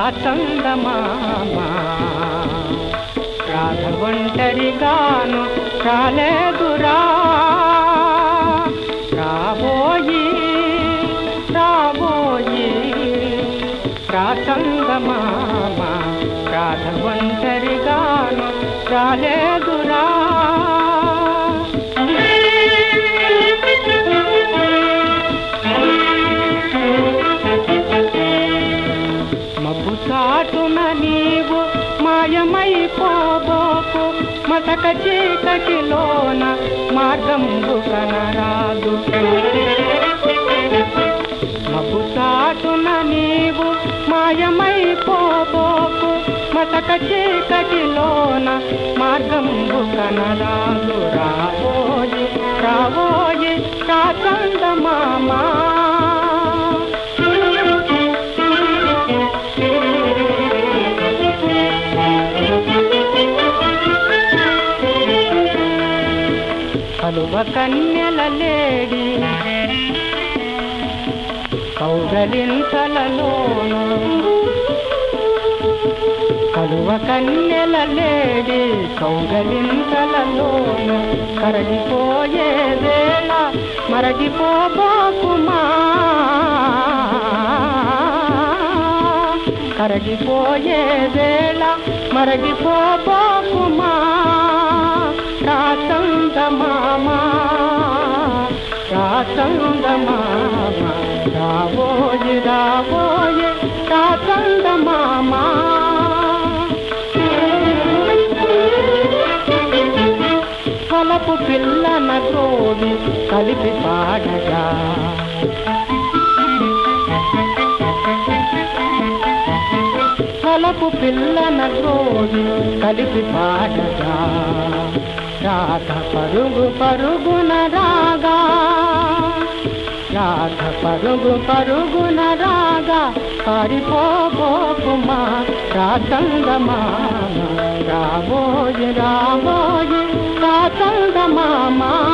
రాచందమామ రాధ ఒంటరిగాను రాలేదురా రాబోయి రాబోయి రాచందమామ రాధ ఒంటరిగాను రాలేదురా మబ్బు చాటున నీవు మాయమైపోబోకు మసక చీకటిలోన మార్గంబు కనరాదు మబ్బు చాటున నీవు మాయమైపోబోకు మసక చీకటిలోన మార్గంబు కనరాదు రాబోయి రాబోయి కాచందమామా కలువ కన్యల లేడి కౌగలింతలలోను కలువ కన్యల లేడి కౌగలింతలలోను కరగిపోయే వేళ మరగిపోబోకుమా కరగిపోయే వేళ మరగిపోబోకుమా రాచందమామ రాచందమామ రాబోయి రాబోయి రాచందమామ కలపు పిల్లన గ్రోవి కలిపి పాడగా కలపు పిల్లన గ్రోవి కలిపి పాడగా రాధ పరుగు పరుగున రాగా రాధ పరుగు పరుగున రాగా పారిపోబోకుమా రాతంగమా రాబోయి రాబోయి రాతంగమామా